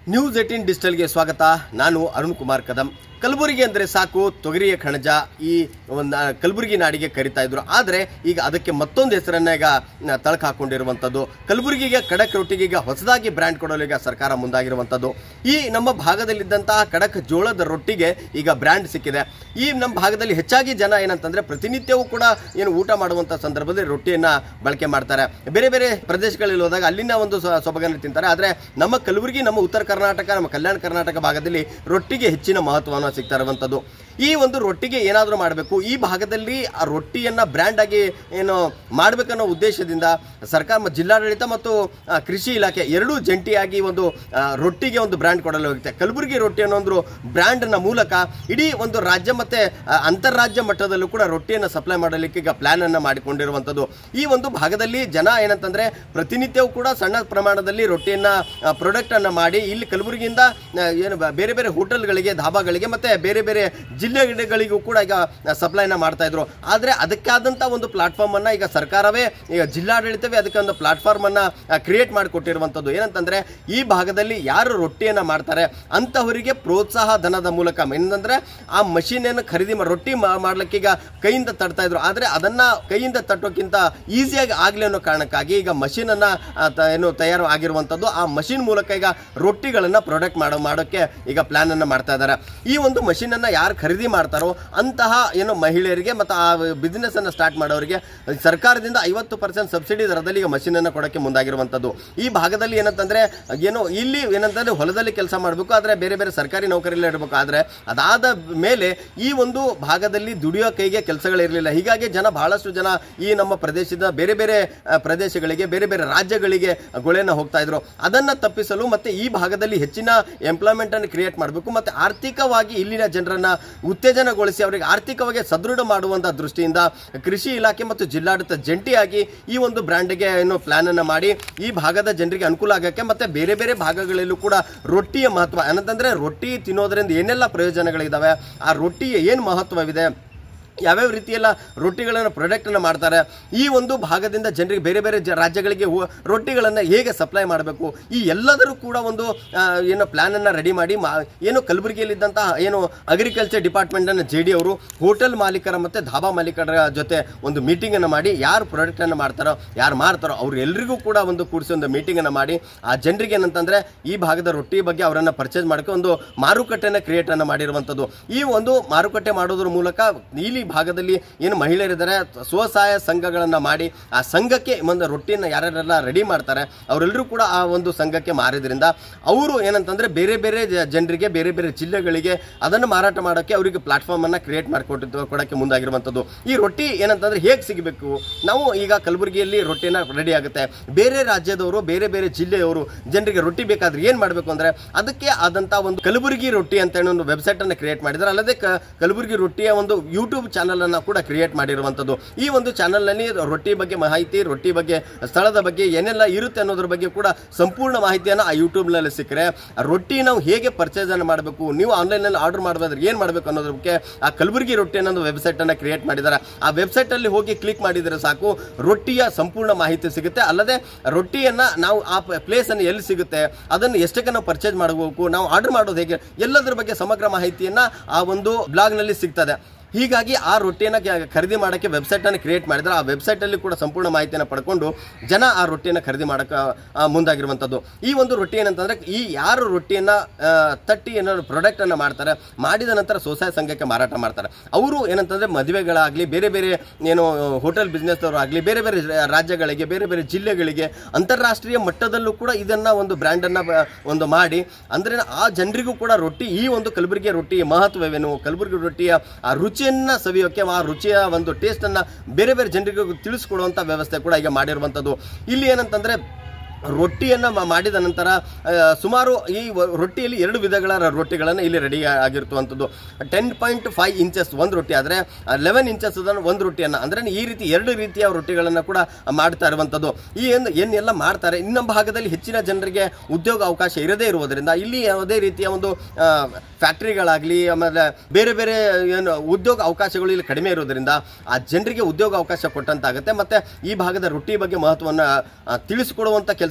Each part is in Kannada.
ನ್ಯೂಸ್ ಏಟೀನ್ ಡಿಜಿಟಲ್ಗೆ ಸ್ವಾಗತ ನಾನು ಅರುಣ್ ಕುಮಾರ್ ಕದಂ ಕಲಬುರಗಿ ಅಂದರೆ ಸಾಕು ತೊಗರಿಯ ಕಣಜ ಈ ಒಂದು ಆ, ಕಲಬುರಗಿ ನಾಡಿಗೆ ಕರಿತಾ ಇದ್ರು ಆದರೆ ಈಗ ಅದಕ್ಕೆ ಮತ್ತೊಂದು ಹೆಸರನ್ನ ಈಗ ಆ, ತಳಕು ಹಾಕೊಂಡಿರುವಂಥದ್ದು ಕಲಬುರಗಿಗೆ ಖಡಕ್ ರೊಟ್ಟಿಗೆ ಈಗ ಹೊಸದಾಗಿ ಬ್ರ್ಯಾಂಡ್ ಕೊಡಲು ಈಗ ಸರ್ಕಾರ ಮುಂದಾಗಿರುವಂಥದ್ದು ಈ ನಮ್ಮ ಭಾಗದಲ್ಲಿದ್ದಂತಹ ಖಡಕ್ ಜೋಳದ ರೊಟ್ಟಿಗೆ ಈಗ ಬ್ರ್ಯಾಂಡ್ ಸಿಕ್ಕಿದೆ ಈ ನಮ್ಮ ಭಾಗದಲ್ಲಿ ಹೆಚ್ಚಾಗಿ ಜನ ಏನಂತಂದ್ರೆ ಪ್ರತಿನಿತ್ಯವೂ ಕೂಡ ಏನು ಊಟ ಮಾಡುವಂಥ ಸಂದರ್ಭದಲ್ಲಿ ರೊಟ್ಟಿಯನ್ನ ಬಳಕೆ ಮಾಡ್ತಾರೆ ಬೇರೆ ಬೇರೆ ಪ್ರದೇಶಗಳಲ್ಲಿ ಹೋದಾಗ ಅಲ್ಲಿನ ಒಂದು ಸ- ಸೊಬಗನ್ನು ತಿಂತಾರೆ ಆದರೆ ನಮ್ಮ ಕಲಬುರಗಿ ನಮ್ಮ ಉತ್ತರ ಕರ್ನಾಟಕ ನಮ್ಮ ಕಲ್ಯಾಣ ಕರ್ನಾಟಕ ಭಾಗದಲ್ಲಿ ರೊಟ್ಟಿಗೆ ಹೆಚ್ಚಿನ ಮಹತ್ವವನ್ನು ಸಿಗ್ತಾ ಇರುವಂಥದ್ದು ಈ ಒಂದು ರೊಟ್ಟಿಗೆ ಏನಾದರೂ ಮಾಡಬೇಕು ಈ ಭಾಗದಲ್ಲಿ ಆ ರೊಟ್ಟಿಯನ್ನ ಬ್ರ್ಯಾಂಡ್ ಆಗಿ ಏನು ಮಾಡಬೇಕನ್ನೋ ಉದ್ದೇಶದಿಂದ ಸರ್ಕಾರ ಮತ್ತು ಜಿಲ್ಲಾಡಳಿತ ಮತ್ತು ಆ, ಕೃಷಿ ಇಲಾಖೆ ಎರಡೂ ಜಂಟಿಯಾಗಿ ಒಂದು ಆ, ರೊಟ್ಟಿಗೆ ಒಂದು ಬ್ರ್ಯಾಂಡ್ ಕೊಡಲು ಹೋಗುತ್ತೆ ಕಲಬುರಗಿ ರೊಟ್ಟಿ ಅನ್ನೋ ಒಂದು ಬ್ರ್ಯಾಂಡ್ನ ಮೂಲಕ ಇಡೀ ಒಂದು ರಾಜ್ಯ ಮತ್ತೆ ಆ, ಅಂತಾರಾಜ್ಯ ಮಟ್ಟದಲ್ಲೂ ಕೂಡ ರೊಟ್ಟಿಯನ್ನು ಸಪ್ಲೈ ಮಾಡಲಿಕ್ಕೆ ಈಗ ಪ್ಲಾನ್ ಅನ್ನ ಮಾಡಿಕೊಂಡಿರುವಂಥದ್ದು ಈ ಒಂದು ಭಾಗದಲ್ಲಿ ಜನ ಏನಂತಂದ್ರೆ ಪ್ರತಿನಿತ್ಯವೂ ಕೂಡ ಸಣ್ಣ ಪ್ರಮಾಣದಲ್ಲಿ ರೊಟ್ಟಿಯನ್ನ ಪ್ರಾಡಕ್ಟ್ ಅನ್ನ ಮಾಡಿ ಇಲ್ಲಿ ಕಲಬುರಗಿಯಿಂದ ಆ, ಏನು ಬ- ಬೇರೆ ಬೇರೆ ಹೋಟೆಲ್ಗಳಿಗೆ ಧಾಬಾಗಳಿಗೆ ಮತ್ತೆ ಬೇರೆ ಬೇರೆ ಜಿಲ್ಲೆಗಳಿಗೂ ಕೂಡ ಈಗ ಸಪ್ಲೈನ ಮಾಡ್ತಾ ಇದ್ರು ಆದ್ರೆ ಅದಕ್ಕಾದಂತ ಒಂದು ಪ್ಲಾಟ್ಫಾರ್ಮ್ ಅನ್ನ ಈಗ ಸರ್ಕಾರವೇ ಈಗ ಜಿಲ್ಲಾಡಳಿತವೇ ಅದಕ್ಕೆ ಒಂದು ಪ್ಲಾಟ್ಫಾರ್ಮ್ ಅನ್ನ ಕ್ರಿಯೇಟ್ ಮಾಡಿಕೊಟ್ಟಿರುವಂತದ್ದು ಏನಂತಂದ್ರೆ ಈ ಭಾಗದಲ್ಲಿ ಯಾರು ರೊಟ್ಟಿಯನ್ನ ಮಾಡ್ತಾರೆ ಅಂತವರಿಗೆ ಪ್ರೋತ್ಸಾಹ ಧನದ ಮೂಲಕ ಏನಂದ್ರೆ ಆ ಮಷೀನ್ ಅನ್ನು ಖರೀದಿ ಮಾಡಿ ರೊಟ್ಟಿ ಮಾ- ಮಾಡ್ಲಿಕ್ಕೆ ಈಗ ಕೈಯಿಂದ ತಡ್ತಾ ಇದ್ರು ಆದ್ರೆ ಅದನ್ನ ಕೈಯಿಂದ ತಟ್ಟೋಕ್ಕಿಂತ ಈಸಿಯಾಗಿ ಆಗ್ಲಿ ಅನ್ನೋ ಕಾರಣಕ್ಕಾಗಿ ಈಗ ಮಷೀನ್ ಅನ್ನ ಆ, ತ- ಏನು ತಯಾರು ಆಗಿರುವಂತದ್ದು ಆ ಮಷೀನ್ ಮೂಲಕ ಈಗ ರೊಟ್ಟಿಗಳನ್ನ ಪ್ರೊಡಕ್ಟ್ ಮಾಡೋ ಮಾಡೋಕ್ಕೆ ಈಗ ಪ್ಲಾನ್ ಅನ್ನ ಮಾಡ್ತಾ ಇದ್ದಾರೆ ಈ ಒಂದು ಮಷೀನ್ ಅನ್ನ ಯಾರು ಖರೀದಿ ಮಾಡ್ತಾರೋ ಅಂತಹ ಏನು ಮಹಿಳೆಯರಿಗೆ ಮತ್ತು ಆ ಬಿಸ್ನೆಸ್ ಅನ್ನ ಸ್ಟಾರ್ಟ್ ಮಾಡೋರಿಗೆ ಸರ್ಕಾರದಿಂದ ಐವತ್ತು ಪರ್ಸೆಂಟ್ ಸಬ್ಸಿಡಿ ದರದಲ್ಲಿ ಈಗ ಮಷೀನ್ ಅನ್ನ ಕೊಡಕ್ಕೆ ಮುಂದಾಗಿರುವಂತದ್ದು ಈ ಭಾಗದಲ್ಲಿ ಏನಂತಂದ್ರೆ ಏನು ಇಲ್ಲಿ ಏನಂತಂದ್ರೆ ಹೊಲದಲ್ಲಿ ಕೆಲಸ ಮಾಡಬೇಕು ಆದ್ರೆ ಬೇರೆ ಬೇರೆ ಸರ್ಕಾರಿ ನೌಕರಿಯಲ್ಲಿ ಇರಬೇಕು ಆದ್ರೆ ಅದಾದ ಮೇಲೆ ಈ ಒಂದು ಭಾಗದಲ್ಲಿ ದುಡಿಯೋ ಕೈಗೆ ಕೆಲಸಗಳಿರಲಿಲ್ಲ ಹೀಗಾಗಿ ಜನ ಬಹಳಷ್ಟು ಜನ ಈ ನಮ್ಮ ಪ್ರದೇಶದ ಬೇರೆ ಬೇರೆ ಆ, ಪ್ರದೇಶಗಳಿಗೆ ಬೇರೆ ಬೇರೆ ರಾಜ್ಯಗಳಿಗೆ ಗೊಳೆನ ಹೋಗ್ತಾ ಇದ್ರು ಅದನ್ನ ತಪ್ಪಿಸಲು ಮತ್ತೆ ಈ ಭಾಗದಲ್ಲಿ ಹೆಚ್ಚಿನ ಎಂಪ್ಲಾಯ್ಮೆಂಟ್ ಅನ್ನು ಕ್ರಿಯೇಟ್ ಮಾಡಬೇಕು ಮತ್ತೆ ಆರ್ಥಿಕವಾಗಿ ಇಲ್ಲಿನ ಜನರನ್ನ ಉತ್ತೇಜನಗೊಳಿಸಿ ಅವರಿಗೆ ಆರ್ಥಿಕವಾಗಿ ಸದೃಢ ಮಾಡುವಂತ ದೃಷ್ಟಿಯಿಂದ ಕೃಷಿ ಇಲಾಖೆ ಮತ್ತು ಜಿಲ್ಲಾಡಳಿತ ಜಂಟಿಯಾಗಿ ಈ ಒಂದು ಬ್ರ್ಯಾಂಡ್ಗೆ ಏನು ಪ್ಲಾನ್ ಅನ್ನ ಮಾಡಿ ಈ ಭಾಗದ ಜನರಿಗೆ ಅನುಕೂಲ ಆಗಕ್ಕೆ ಮತ್ತೆ ಬೇರೆ ಬೇರೆ ಭಾಗಗಳಲ್ಲೂ ಕೂಡ ರೊಟ್ಟಿಯ ಮಹತ್ವ ಏನಂತಂದ್ರೆ ರೊಟ್ಟಿ ತಿನ್ನೋದ್ರಿಂದ ಏನೆಲ್ಲ ಪ್ರಯೋಜನಗಳಿದಾವೆ ಆ ರೊಟ್ಟಿಯ ಏನು ಮಹತ್ವವಿದೆ ಯಾವ್ಯಾವ ರೀತಿಯೆಲ್ಲ ರೊಟ್ಟಿಗಳನ್ನು ಪ್ರಾಡಕ್ಟನ್ನು ಮಾಡ್ತಾರೆ ಈ ಒಂದು ಭಾಗದಿಂದ ಜನರಿಗೆ ಬೇರೆ ಬೇರೆ ಜ- ರಾಜ್ಯಗಳಿಗೆ ಹೋ- ರೊಟ್ಟಿಗಳನ್ನು ಹೇಗೆ ಸಪ್ಲೈ ಮಾಡಬೇಕು ಈ ಎಲ್ಲದರೂ ಕೂಡ ಒಂದು ಆ, ಏನು ಪ್ಲ್ಯಾನನ್ನು ರೆಡಿ ಮಾಡಿ ಮಾ ಏನು ಕಲಬುರಗಿಯಲ್ಲಿದ್ದಂತಹ ಏನು ಅಗ್ರಿಕಲ್ಚರ್ ಡಿಪಾರ್ಟ್ಮೆಂಟನ್ನು ಜೆ ಡಿ ಅವರು ಹೋಟೆಲ್ ಮಾಲೀಕರ ಮತ್ತು ಧಾಬಾ ಮಾಲೀಕರ ಜೊತೆ ಒಂದು ಮೀಟಿಂಗನ್ನು ಮಾಡಿ ಯಾರು ಪ್ರಾಡಕ್ಟನ್ನು ಮಾಡ್ತಾರೋ ಯಾರು ಮಾರ್ತಾರೋ ಅವ್ರು ಎಲ್ರಿಗೂ ಕೂಡ ಒಂದು ಕೂಡಿಸಿ ಒಂದು ಮೀಟಿಂಗನ್ನು ಮಾಡಿ ಆ ಜನರಿಗೆ ಏನಂತಂದರೆ ಈ ಭಾಗದ ರೊಟ್ಟಿ ಬಗ್ಗೆ ಅವರನ್ನು ಪರ್ಚೇಸ್ ಮಾಡೋಕ್ಕೆ ಒಂದು ಮಾರುಕಟ್ಟೆನ ಕ್ರಿಯೇಟನ್ನು ಮಾಡಿರುವಂಥದ್ದು ಈ ಒಂದು ಮಾರುಕಟ್ಟೆ ಮಾಡೋದ್ರ ಮೂಲಕ ಇಲ್ಲಿ ಭಾಗದಲ್ಲಿ ಏನು ಮಹಿಳೆಯರಿದ್ದಾರೆ ಸ್ವಸಹಾಯ ಸಂಘಗಳನ್ನು ಮಾಡಿ ಆ ಸಂಘಕ್ಕೆ ಒಂದು ರೊಟ್ಟಿಯನ್ನು ಯಾರ್ಯಾರೆಲ್ಲ ರೆಡಿ ಮಾಡ್ತಾರೆ ಅವರೆಲ್ಲರೂ ಕೂಡ ಆ ಒಂದು ಸಂಘಕ್ಕೆ ಮಾರಿದ್ರಿಂದ ಅವರು ಏನಂತಂದ್ರೆ ಬೇರೆ ಬೇರೆ ಜ- ಜನರಿಗೆ ಬೇರೆ ಬೇರೆ ಜಿಲ್ಲೆಗಳಿಗೆ ಅದನ್ನು ಮಾರಾಟ ಮಾಡೋಕ್ಕೆ ಅವರಿಗೆ ಪ್ಲಾಟ್ಫಾರ್ಮ್ ಅನ್ನ ಕ್ರಿಯೇಟ್ ಮಾಡಿಕೊಟ್ಟಿದ್ದು ಕೊಡಕ್ಕೆ ಮುಂದಾಗಿರುವಂಥದ್ದು ಈ ರೊಟ್ಟಿ ಏನಂತಂದ್ರೆ ಹೇಗೆ ಸಿಗಬೇಕು ನಾವು ಈಗ ಕಲಬುರಗಿಯಲ್ಲಿ ರೊಟ್ಟಿನ ರೆಡಿ ಆಗುತ್ತೆ ಬೇರೆ ರಾಜ್ಯದವರು ಬೇರೆ ಬೇರೆ ಜಿಲ್ಲೆಯವರು ಜನರಿಗೆ ರೊಟ್ಟಿ ಬೇಕಾದ್ರೆ ಏನು ಮಾಡಬೇಕು ಅಂದ್ರೆ ಅದಕ್ಕೆ ಆದಂತ ಒಂದು ಕಲಬುರಗಿ ರೊಟ್ಟಿ ಅಂತ ಹೇಳಿ ಒಂದು ವೆಬ್ಸೈಟ್ ಅನ್ನು ಕ್ರಿಯೇಟ್ ಮಾಡಿದ್ದಾರೆ ಅಲ್ಲದೆ ಕ- ಕಲಬುರಗಿ ರೊಟ್ಟಿಯ ಒಂದು ಯೂಟ್ಯೂಬ್ ಚಾನಲ್ ಅನ್ನ ಕೂಡ ಕ್ರಿಯೇಟ್ ಮಾಡಿರುವಂತದ್ದು ಈ ಒಂದು ಚಾನಲ್ ನಲ್ಲಿ ರೊಟ್ಟಿ ಬಗ್ಗೆ ಮಾಹಿತಿ ರೊಟ್ಟಿ ಬಗ್ಗೆ ಸ್ಥಳದ ಬಗ್ಗೆ ಏನೆಲ್ಲ ಇರುತ್ತೆ ಅನ್ನೋದ್ರ ಬಗ್ಗೆ ಕೂಡ ಸಂಪೂರ್ಣ ಮಾಹಿತಿಯನ್ನು ಆ ಯೂಟ್ಯೂಬ್ ನಲ್ಲಿ ಸಿಕ್ಕರೆ ಆ ರೊಟ್ಟಿ ನಾವು ಹೇಗೆ ಪರ್ಚೇಸ್ ಅನ್ನು ಮಾಡಬೇಕು ನೀವು ಆನ್ಲೈನ್ ನಲ್ಲಿ ಆರ್ಡರ್ ಮಾಡಬೇಕಾದ್ರೆ ಏನು ಮಾಡಬೇಕು ಅನ್ನೋದ್ರ ಬಗ್ಗೆ ಆ ಕಲಬುರಗಿ ರೊಟ್ಟಿ ಅನ್ನೋ ವೆಬ್ಸೈಟ್ ಅನ್ನ ಕ್ರಿಯೇಟ್ ಮಾಡಿದ್ದಾರೆ ಆ ವೆಬ್ಸೈಟ್ ಅಲ್ಲಿ ಹೋಗಿ ಕ್ಲಿಕ್ ಮಾಡಿದರೆ ಸಾಕು ರೊಟ್ಟಿಯ ಸಂಪೂರ್ಣ ಮಾಹಿತಿ ಸಿಗುತ್ತೆ ಅಲ್ಲದೆ ರೊಟ್ಟಿಯನ್ನ ನಾವು ಆ ಪ್ಲೇಸ್ ಅನ್ನು ಎಲ್ಲಿ ಸಿಗುತ್ತೆ ಅದನ್ನು ಎಷ್ಟಕ್ಕೆ ನಾವು ಪರ್ಚೇಸ್ ಮಾಡಬೇಕು ನಾವು ಆರ್ಡರ್ ಮಾಡೋದು ಹೇಗೆ ಎಲ್ಲದರ ಬಗ್ಗೆ ಸಮಗ್ರ ಮಾಹಿತಿಯನ್ನ ಆ ಒಂದು ಬ್ಲಾಗ್ ನಲ್ಲಿ ಸಿಗ್ತದೆ ಹೀಗಾಗಿ ಆ ರೊಟ್ಟಿಯನ್ನು ಕ- ಖರೀದಿ ಮಾಡೋಕ್ಕೆ ವೆಬ್ಸೈಟನ್ನು ಕ್ರಿಯೇಟ್ ಮಾಡಿದ್ರೆ ಆ ವೆಬ್ಸೈಟಲ್ಲಿ ಕೂಡ ಸಂಪೂರ್ಣ ಮಾಹಿತಿಯನ್ನು ಪಡ್ಕೊಂಡು ಜನ ಆ ರೊಟ್ಟಿಯನ್ನು ಖರೀದಿ ಮಾಡೋಕ್ಕೆ ಆ, ಮುಂದಾಗಿರುವಂಥದ್ದು ಈ ಒಂದು ರೊಟ್ಟಿ ಏನಂತಂದ್ರೆ ಈ ಯಾರು ರೊಟ್ಟಿಯನ್ನು ತಟ್ಟಿ ಏನಾದ್ರು ಪ್ರಾಡಕ್ಟನ್ನು ಮಾಡ್ತಾರೆ ಮಾಡಿದ ನಂತರ ಸ್ವಸಹಾಯ ಸಂಘಕ್ಕೆ ಮಾರಾಟ ಮಾಡ್ತಾರೆ ಅವರು ಏನಂತಂದ್ರೆ ಮದುವೆಗಳಾಗಲಿ ಬೇರೆ ಬೇರೆ ಏನು ಹೋಟೆಲ್ ಬಿಸ್ನೆಸ್ದವರು ಆಗಲಿ ಬೇರೆ ಬೇರೆ ರಾಜ್ಯಗಳಿಗೆ ಬೇರೆ ಬೇರೆ ಜಿಲ್ಲೆಗಳಿಗೆ ಅಂತಾರಾಷ್ಟ್ರೀಯ ಮಟ್ಟದಲ್ಲೂ ಕೂಡ ಇದನ್ನ ಒಂದು ಬ್ರ್ಯಾಂಡನ್ನು ಒಂದು ಮಾಡಿ ಅಂದ್ರೆ ಆ ಜನರಿಗೂ ಕೂಡ ರೊಟ್ಟಿ ಈ ಒಂದು ಕಲಬುರಗಿ ರೊಟ್ಟಿಯ ಮಹತ್ವವೇನು ಕಲಬುರಗಿ ರೊಟ್ಟಿಯ ಆ ರುಚಿಯನ್ನ ಸವಿಯೋಕೆ ಆ ರುಚಿಯ ಒಂದು ಟೇಸ್ಟ್ ಅನ್ನ ಬೇರೆ ಬೇರೆ ಜನರಿಗೂ ತಿಳಿಸ್ಕೊಡುವಂತ ವ್ಯವಸ್ಥೆ ಕೂಡ ಈಗ ಮಾಡಿರುವಂತದ್ದು ಇಲ್ಲಿ ಏನಂತಂದ್ರೆ ರೊಟ್ಟಿಯನ್ನು ಮ- ಮಾಡಿದ ನಂತರ ಆ, ಸುಮಾರು ಈ ವ- ರೊಟ್ಟಿಯಲ್ಲಿ ಎರಡು ವಿಧಗಳ ರ- ರೊಟ್ಟಿಗಳನ್ನು ಇಲ್ಲಿ ರೆಡಿ ಆಗಿರುವಂಥದ್ದು ಟೆನ್ ಪಾಯಿಂಟ್ ಫೈವ್ ಇಂಚಸ್ ಒಂದು ರೊಟ್ಟಿ ಆದರೆ ಲೆವೆನ್ ಇಂಚಸ್ ಒಂದು ರೊಟ್ಟಿಯನ್ನು ಅಂದರೆ ಈ ರೀತಿ ಎರಡು ರೀತಿಯ ರೊಟ್ಟಿಗಳನ್ನು ಕೂಡ ಮಾಡ್ತಾ ಇರುವಂಥದ್ದು ಈ ಏನು ಏನೆಲ್ಲ ಮಾಡ್ತಾರೆ ಇನ್ನ ಭಾಗದಲ್ಲಿ ಹೆಚ್ಚಿನ ಜನರಿಗೆ ಉದ್ಯೋಗ ಅವಕಾಶ ಇರದೇ ಇರುವುದರಿಂದ ಇಲ್ಲಿ ಯಾವುದೇ ರೀತಿಯ ಒಂದು ಆ, ಫ್ಯಾಕ್ಟ್ರಿಗಳಾಗಲಿ ಆಮೇಲೆ ಬೇರೆ ಬೇರೆ ಏನು ಉದ್ಯೋಗ ಅವಕಾಶಗಳು ಇಲ್ಲಿ ಕಡಿಮೆ ಇರೋದ್ರಿಂದ ಆ ಜನರಿಗೆ ಉದ್ಯೋಗ ಅವಕಾಶ ಕೊಟ್ಟಂತಾಗುತ್ತೆ ಮತ್ತೆ ಈ ಭಾಗದ ರೊಟ್ಟಿ ಬಗ್ಗೆ ಮಹತ್ವವನ್ನು ಆ, ತಿಳಿಸಿಕೊಡುವಂಥ ಕೆಲಸ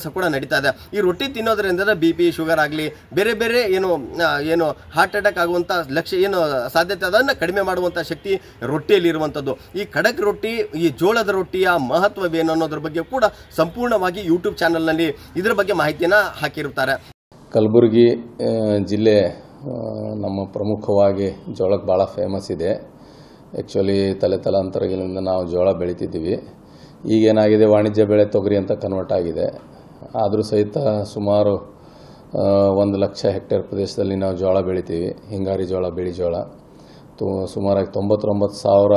ಕೆಲಸ ಕೂಡ ನಡೀತಾ ಇದೆ ಈ ರೊಟ್ಟಿ ತಿನ್ನೋದ್ರಿಂದ ಬಿ ಪಿ ಶುಗರ್ ಆಗಲಿ ಬೇರೆ ಬೇರೆ ಏನು ಆ, ಏನು ಹಾರ್ಟ್ ಅಟ್ಯಾಕ್ ಆಗುವಂಥ ಲಕ್ಷ್ಯ ಏನು ಸಾಧ್ಯತೆ ಅದನ್ನು ಕಡಿಮೆ ಮಾಡುವಂಥ ಶಕ್ತಿ ರೊಟ್ಟಿಯಲ್ಲಿ ಇರುವಂಥದ್ದು ಈ ಖಡಕ್ ರೊಟ್ಟಿ ಈ ಜೋಳದ ರೊಟ್ಟಿಯ ಮಹತ್ವವೇನು ಅನ್ನೋದ್ರ ಬಗ್ಗೆ ಕೂಡ ಸಂಪೂರ್ಣವಾಗಿ ಯೂಟ್ಯೂಬ್ ಚಾನಲ್ನಲ್ಲಿ ಇದ್ರ ಬಗ್ಗೆ ಮಾಹಿತಿಯನ್ನು ಹಾಕಿರುತ್ತಾರೆ ಕಲಬುರಗಿ ಆ, ಜಿಲ್ಲೆ ಆ, ನಮ್ಮ ಪ್ರಮುಖವಾಗಿ ಜೋಳಕ್ಕೆ ಭಾಳ ಫೇಮಸ್ ಇದೆ ಆ್ಯಕ್ಚುಲಿ ತಲೆ ತಲಾಂತರಗಳಿಂದ ನಾವು ಜೋಳ ಬೆಳಿತಿದ್ದೀವಿ ಈಗೇನಾಗಿದೆ ವಾಣಿಜ್ಯ ಬೆಳೆ ತೊಗರಿ ಅಂತ ಕನ್ವರ್ಟ್ ಆಗಿದೆ ಆದರೂ ಸಹಿತ ಸುಮಾರು ಆ, ಒಂದು ಲಕ್ಷ ಹೆಕ್ಟೇರ್ ಪ್ರದೇಶದಲ್ಲಿ ನಾವು ಜೋಳ ಬೆಳಿತೀವಿ ಹಿಂಗಾರಿ ಜೋಳ ಬಿಳಿ ಜೋಳ ತು ಸುಮಾರಾಗಿ ತೊಂಬತ್ತೊಂಬತ್ತು ಸಾವಿರ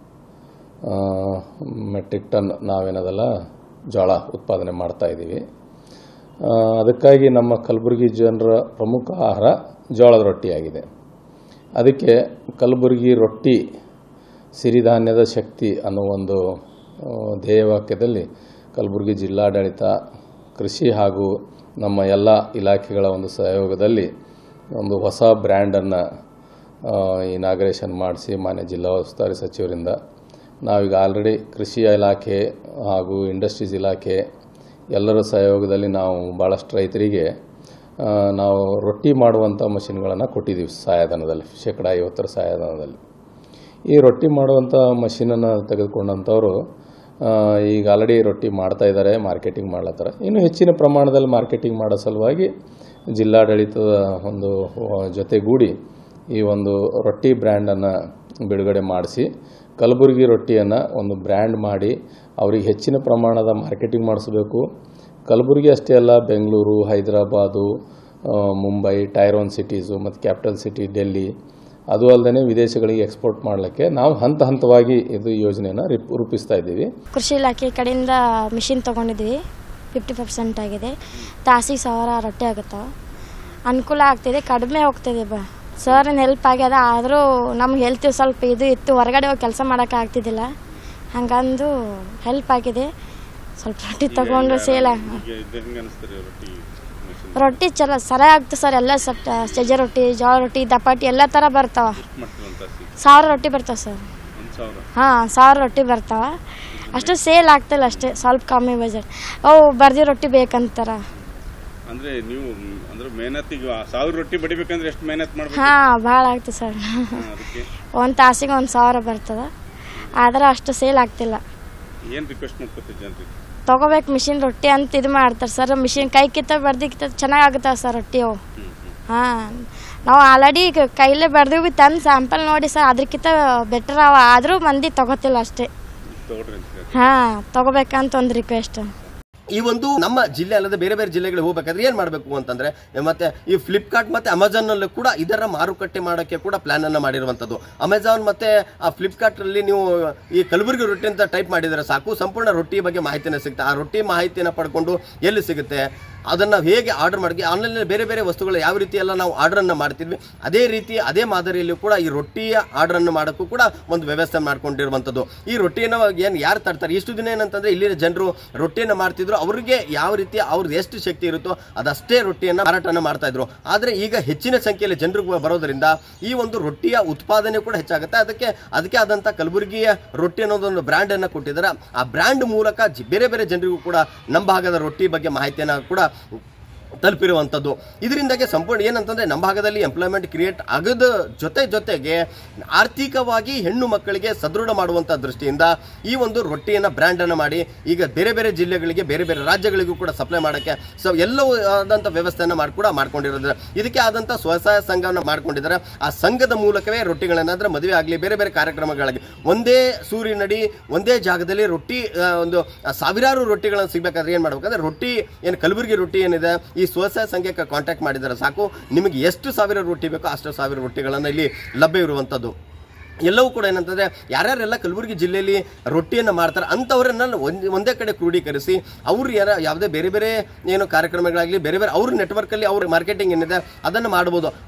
ಆ, ಮೆಟ್ರಿಕ್ ಟನ್ ನಾವೇನದಲ್ಲ ಜೋಳ ಉತ್ಪಾದನೆ ಮಾಡ್ತಾ ಇದ್ದೀವಿ ಆ, ಅದಕ್ಕಾಗಿ ನಮ್ಮ ಕಲಬುರಗಿ ಜನರ ಪ್ರಮುಖ ಆಹಾರ ಜೋಳದ ರೊಟ್ಟಿಯಾಗಿದೆ ಅದಕ್ಕೆ ಕಲಬುರಗಿ ರೊಟ್ಟಿ ಸಿರಿಧಾನ್ಯದ ಶಕ್ತಿ ಅನ್ನೋ ಒಂದು ಆ, ಧ್ಯೇಯವಾಕ್ಯದಲ್ಲಿ ಕಲಬುರಗಿ ಜಿಲ್ಲಾಡಳಿತ ಕೃಷಿ ಹಾಗೂ ನಮ್ಮ ಎಲ್ಲ ಇಲಾಖೆಗಳ ಒಂದು ಸಹಯೋಗದಲ್ಲಿ ಒಂದು ಹೊಸ ಬ್ರ್ಯಾಂಡನ್ನು ಇನಾಗ್ರೇಷನ್ ಮಾಡಿಸಿ ಮಾನ್ಯ ಜಿಲ್ಲಾ ಉಸ್ತುವಾರಿ ಸಚಿವರಿಂದ ನಾವೀಗ ಆಲ್ರೆಡಿ ಕೃಷಿ ಇಲಾಖೆ ಹಾಗೂ ಇಂಡಸ್ಟ್ರೀಸ್ ಇಲಾಖೆ ಎಲ್ಲರ ಸಹಯೋಗದಲ್ಲಿ ನಾವು ಭಾಳಷ್ಟು ರೈತರಿಗೆ ಆ, ನಾವು ರೊಟ್ಟಿ ಮಾಡುವಂಥ ಮಷಿನ್ಗಳನ್ನು ಕೊಟ್ಟಿದ್ದೀವಿ ಸಹಾಯಧನದಲ್ಲಿ ಶೇಕಡ ಐವತ್ತರ ಸಹಾಯಧನದಲ್ಲಿ ಈ ರೊಟ್ಟಿ ಮಾಡುವಂಥ ಮಷೀನನ್ನು ತೆಗೆದುಕೊಂಡಂಥವರು ಆ, ಈಗ ಆಲ್ರೆಡಿ ರೊಟ್ಟಿ ಮಾಡ್ತಾ ಇದ್ದಾರೆ ಮಾರ್ಕೆಟಿಂಗ್ ಮಾಡ್ಲತ್ತಾರೆ ಇನ್ನು ಹೆಚ್ಚಿನ ಪ್ರಮಾಣದಲ್ಲಿ ಮಾರ್ಕೆಟಿಂಗ್ ಮಾಡೋ ಸಲುವಾಗಿ ಜಿಲ್ಲಾಡಳಿತದ ಒಂದು ಆ, ಜೊತೆಗೂಡಿ ಈ ಒಂದು ರೊಟ್ಟಿ ಬ್ರ್ಯಾಂಡನ್ನು ಬಿಡುಗಡೆ ಮಾಡಿಸಿ ಕಲಬುರಗಿ ರೊಟ್ಟಿಯನ್ನು ಒಂದು ಬ್ರ್ಯಾಂಡ್ ಮಾಡಿ ಅವರಿಗೆ ಹೆಚ್ಚಿನ ಪ್ರಮಾಣದ ಮಾರ್ಕೆಟಿಂಗ್ ಮಾಡಿಸಬೇಕು ಕಲಬುರಗಿ ಅಷ್ಟೇ ಅಲ್ಲ ಬೆಂಗಳೂರು ಹೈದರಾಬಾದು ಆ, ಮುಂಬೈ ಟೈರ್ ಒನ್ ಸಿಟೀಸು ಮತ್ತು ಕ್ಯಾಪಿಟಲ್ ಸಿಟಿ ಡೆಲ್ಲಿ ಅದು ಅಲ್ಲದೆ ವಿದೇಶಗಳಿಗೆ ಎಕ್ಸ್ಪೋರ್ಟ್ ಮಾಡಲಿಕ್ಕೆ ನಾವು ಹಂತ ಹಂತವಾಗಿ ಇದು ಯೋಜನೆಯನ್ನು ರಿಪ್ ರೂಪಿಸ್ತಾ ಇದ್ದೀವಿ ಕೃಷಿ ಇಲಾಖೆ ಕಡೆಯಿಂದ ಮಿಷಿನ್ ತೊಗೊಂಡಿದ್ವಿ ಫಿಫ್ಟಿ ಪರ್ಸೆಂಟ್ ಆಗಿದೆ ತಾಸಿಗೆ ಸಾವಿರ ರೊಟ್ಟಿ ಆಗುತ್ತಾವೆ ಅನುಕೂಲ ಆಗ್ತಿದೆ ಕಡಿಮೆ ಹೋಗ್ತಿದೆ ಬ ಸರಿನ ಹೆಲ್ಪ್ ಆಗ್ಯದ ಆದರೂ ನಮ್ಗೆ ಹೆಲ್ತ್ ಸ್ವಲ್ಪ ಇದು ಇತ್ತು ಹೊರಗಡೆ ಹೋಗಿ ಕೆಲಸ ಮಾಡೋಕೆ ಆಗ್ತಿದ್ದಿಲ್ಲ ಹಂಗಂದು ಹೆಲ್ಪ್ ಆಗಿದೆ ಸ್ವಲ್ಪ ರೊಟ್ಟಿ ತಗೊಂಡು ಸೇಲ ರೊಟ್ಟಿ ಚಲೋ ಸರಿಯಾಗಿ ಆಗ್ತದೆ ಸರ್ ಎಲ್ಲ ಸಟ್ ಸಜ್ಜೆ ರೊಟ್ಟಿ ಜೋಳ ರೊಟ್ಟಿ ದಪಾಟಿ ಎಲ್ಲ ಥರ ಬರ್ತಾವ ಸಾವಿರ ರೊಟ್ಟಿ ಬರ್ತಾವೆ ಸರ್ ಹಾಂ ಸಾವಿರ ರೊಟ್ಟಿ ಬರ್ತಾವ ಅಷ್ಟು ಸೇಲ್ ಆಗ್ತಿಲ್ಲ ಅಷ್ಟೇ ಸ್ವಲ್ಪ ಕಮ್ಮಿ ಬಜೆಟ್ ಅವು ಬರ್ದಿ ರೊಟ್ಟಿ ಬೇಕಂತಾರ ಅಂದ್ರೆ ನೀವು ಮ್, ಅಂದ್ರೆ ಮೇಹನತ್ತಿಗೆ ಸಾವಿರ ರೊಟ್ಟಿ ಬಡಿಬೇಕಂದ್ರೆ ಎಷ್ಟು ಮೇಹನತ್ ಮಾಡ್ಬೇಕು ಹಾಂ ಭಾಳ ಆಗ್ತದೆ ಸರ್ ಹಾ, ಅದಕ್ಕೆ ಒಂದು ತಾಸಿಗೆ ಒಂದು ಸಾವಿರ ಬರ್ತದೆ ಆದ್ರೆ ಅಷ್ಟು ಸೇಲ್ ಆಗ್ತಿಲ್ಲ ಏನ್ ರಿಕ್ವೆಸ್ಟ್ ಮಾಡ್ಕೊತೀವಿ ಜನರಿಗೆ ತೊಗೋಬೇಕು ಮಿಷಿನ್ ರೊಟ್ಟಿ ಅಂತ ಇದು ಮಾಡ್ತಾರೆ ಸರ್ ಮಿಷಿನ್ ಕೈ ಕಿತ್ತ ಬರ್ದಿ ಕಿತ್ತ ಚೆನ್ನಾಗಿ ಆಗುತ್ತಾವೆ ಸರ್ ರೊಟ್ಟಿ ಅವು ಹಾಂ ನಾವು ಆಲ್ರೆಡಿ ಕೈಲೇ ಬರ್ದಿವಿ ಬಿ ತಂದು ಸ್ಯಾಂಪಲ್ ನೋಡಿ ಸರ್ ಅದಕ್ಕಿಂತ ಬೆಟರ್ ಅವ ಆದರೂ ಮಂದಿ ತಗೋತಿಲ್ಲ ಅಷ್ಟೇ ತಗೊಳ್ರಿ ಅಂತ ಹೇಳಿ ಹಾಂ ತಗೋಬೇಕಂತ ಒಂದು ರಿಕ್ವೆಸ್ಟ್ ಈ ಒಂದು ನಮ್ಮ ಜಿಲ್ಲೆ ಅಲ್ಲದೆ ಬೇರೆ ಬೇರೆ ಜಿಲ್ಲೆಗಳಿಗೆ ಹೋಗ್ಬೇಕಾದ್ರೆ ಏನ್ ಮಾಡಬೇಕು ಅಂತಂದ್ರೆ ಮತ್ತೆ ಈ ಫ್ಲಿಪ್ಕಾರ್ಟ್ ಮತ್ತೆ ಅಮೆಝಾನ್ ನಲ್ಲೂ ಕೂಡ ಇದರ ಮಾರುಕಟ್ಟೆ ಮಾಡೋಕ್ಕೆ ಕೂಡ ಪ್ಲಾನ್ ಅನ್ನ ಮಾಡಿರುವಂತದ್ದು ಅಮೆಝಾನ್ ಮತ್ತೆ ಆ ಫ್ಲಿಪ್ಕಾರ್ಟ್ ಅಲ್ಲಿ ನೀವು ಈ ಕಲಬುರಗಿ ರೊಟ್ಟಿ ಅಂತ ಟೈಪ್ ಮಾಡಿದ್ರೆ ಸಾಕು ಸಂಪೂರ್ಣ ರೊಟ್ಟಿ ಬಗ್ಗೆ ಮಾಹಿತಿನ ಸಿಗುತ್ತೆ ಆ ರೊಟ್ಟಿ ಮಾಹಿತಿನ ಪಡ್ಕೊಂಡು ಎಲ್ಲಿ ಸಿಗುತ್ತೆ ಅದನ್ನ ಹೇಗೆ ಆರ್ಡರ್ ಮಾಡಿ ಆನ್ಲೈನ್ ಬೇರೆ ಬೇರೆ ವಸ್ತುಗಳು ಯಾವ ರೀತಿ ಎಲ್ಲ ನಾವು ಆರ್ಡರ್ ಅನ್ನ ಮಾಡ್ತಿದ್ವಿ ಅದೇ ರೀತಿ ಅದೇ ಮಾದರಿಯಲ್ಲಿ ಕೂಡ ಈ ರೊಟ್ಟಿಯ ಆರ್ಡರ್ ಅನ್ನು ಮಾಡೋಕ್ಕೂ ಕೂಡ ಒಂದು ವ್ಯವಸ್ಥೆ ಮಾಡ್ಕೊಂಡಿರುವಂತದ್ದು ಈ ರೊಟ್ಟಿಯನ್ನು ಏನ್ ಯಾರು ತರ್ತಾರೆ ಇಷ್ಟು ದಿನ ಏನಂತಂದ್ರೆ ಇಲ್ಲಿನ ಜನರು ರೊಟ್ಟಿಯನ್ನು ಮಾಡ್ತಿದ್ರು ಅವ್ರಿಗೆ ಯಾವ ರೀತಿ ಅವ್ರದ್ದು ಎಷ್ಟು ಶಕ್ತಿ ಇರುತ್ತೋ ಅದಷ್ಟೇ ರೊಟ್ಟಿಯನ್ನು ಮಾರಾಟನ ಮಾಡ್ತಾ ಇದ್ರು ಆದ್ರೆ ಈಗ ಹೆಚ್ಚಿನ ಸಂಖ್ಯೆಯಲ್ಲಿ ಜನರು ಬರೋದ್ರಿಂದ ಈ ಒಂದು ರೊಟ್ಟಿಯ ಉತ್ಪಾದನೆ ಕೂಡ ಹೆಚ್ಚಾಗುತ್ತೆ ಅದಕ್ಕೆ ಅದಕ್ಕೆ ಆದಂತ ಕಲಬುರಗಿಯ ರೊಟ್ಟಿ ಅನ್ನೋದೊಂದು ಬ್ರ್ಯಾಂಡ್ ಅನ್ನ ಕೊಟ್ಟಿದ್ದಾರೆ ಆ ಬ್ರ್ಯಾಂಡ್ ಮೂಲಕ ಜಿ- ಬೇರೆ ಬೇರೆ ಜನರಿಗೂ ಕೂಡ ನಮ್ಮ ಭಾಗದ ರೊಟ್ಟಿ ಬಗ್ಗೆ ಮಾಹಿತಿಯನ್ನ ಕೂಡ ತಲುಪಿರುವಂಥದ್ದು ಇದರಿಂದಾಗಿ ಸಂಪೂರ್ಣ ಏನಂತಂದ್ರೆ ನಮ್ಮ ಭಾಗದಲ್ಲಿ ಎಂಪ್ಲಾಯ್ಮೆಂಟ್ ಕ್ರಿಯೇಟ್ ಆಗದ ಜೊತೆ ಜೊತೆಗೆ ಆರ್ಥಿಕವಾಗಿ ಹೆಣ್ಣು ಮಕ್ಕಳಿಗೆ ಸದೃಢ ಮಾಡುವಂಥ ದೃಷ್ಟಿಯಿಂದ ಈ ಒಂದು ರೊಟ್ಟಿಯನ್ನು ಬ್ರ್ಯಾಂಡನ್ನು ಮಾಡಿ ಈಗ ಬೇರೆ ಬೇರೆ ಜಿಲ್ಲೆಗಳಿಗೆ ಬೇರೆ ಬೇರೆ ರಾಜ್ಯಗಳಿಗೂ ಕೂಡ ಸಪ್ಲೈ ಮಾಡೋಕ್ಕೆ ಸೊ ಎಲ್ಲವೂ ಆದಂಥ ವ್ಯವಸ್ಥೆಯನ್ನು ಮಾಡಿ ಕೂಡ ಮಾಡ್ಕೊಂಡಿರೋದ್ರೆ ಇದಕ್ಕೆ ಆದಂಥ ಸ್ವಸಹಾಯ ಸಂಘವನ್ನು ಮಾಡ್ಕೊಂಡಿದ್ದಾರೆ ಆ ಸಂಘದ ಮೂಲಕವೇ ರೊಟ್ಟಿಗಳನ್ನ ಅಂದ್ರೆ ಮದುವೆ ಆಗಲಿ ಬೇರೆ ಬೇರೆ ಕಾರ್ಯಕ್ರಮಗಳಾಗಿ ಒಂದೇ ಸೂರಿನಡಿ ಒಂದೇ ಜಾಗದಲ್ಲಿ ರೊಟ್ಟಿ ಆ, ಒಂದು ಸಾವಿರಾರು ರೊಟ್ಟಿಗಳನ್ನು ಸಿಗ್ಬೇಕಾದ್ರೆ ಏನು ಮಾಡ್ಬೇಕಂದ್ರೆ ರೊಟ್ಟಿ ಏನು ಕಲಬುರಗಿ ರೊಟ್ಟಿ ಏನಿದೆ ಈ ಸ್ವಸಹಾಯ ಸಂಘಕ್ಕೆ ಕಾಂಟ್ಯಾಕ್ಟ್ ಮಾಡಿದರೆ ಸಾಕು ನಿಮಗೆ ಎಷ್ಟು ಸಾವಿರ ರೊಟ್ಟಿ ಬೇಕೋ ಅಷ್ಟು ಸಾವಿರ ರೊಟ್ಟಿಗಳನ್ನು ಇಲ್ಲಿ ಲಭ್ಯ ಇರುವಂಥದ್ದು ಎಲ್ಲವೂ ಕೂಡ ಏನಂತಂದ್ರೆ ಯಾರ್ಯಾರೆಲ್ಲ ಕಲಬುರಗಿ ಜಿಲ್ಲೆಯಲ್ಲಿ ರೊಟ್ಟಿಯನ್ನು ಮಾಡ್ತಾರೆ ಅಂಥವ್ರನ್ನ ಒಂದ್ ಒಂದೇ ಕಡೆ ಕ್ರೋಢೀಕರಿಸಿ ಅವ್ರು ಯಾರ ಯಾವುದೇ ಬೇರೆ ಬೇರೆ ಏನು ಕಾರ್ಯಕ್ರಮಗಳಾಗಲಿ ಬೇರೆ ಬೇರೆ ಅವ್ರ ನೆಟ್ವರ್ಕಲ್ಲಿ ಅವ್ರ ಮಾರ್ಕೆಟಿಂಗ್ ಏನಿದೆ ಅದನ್ನು ಮಾಡ್ಬೋದು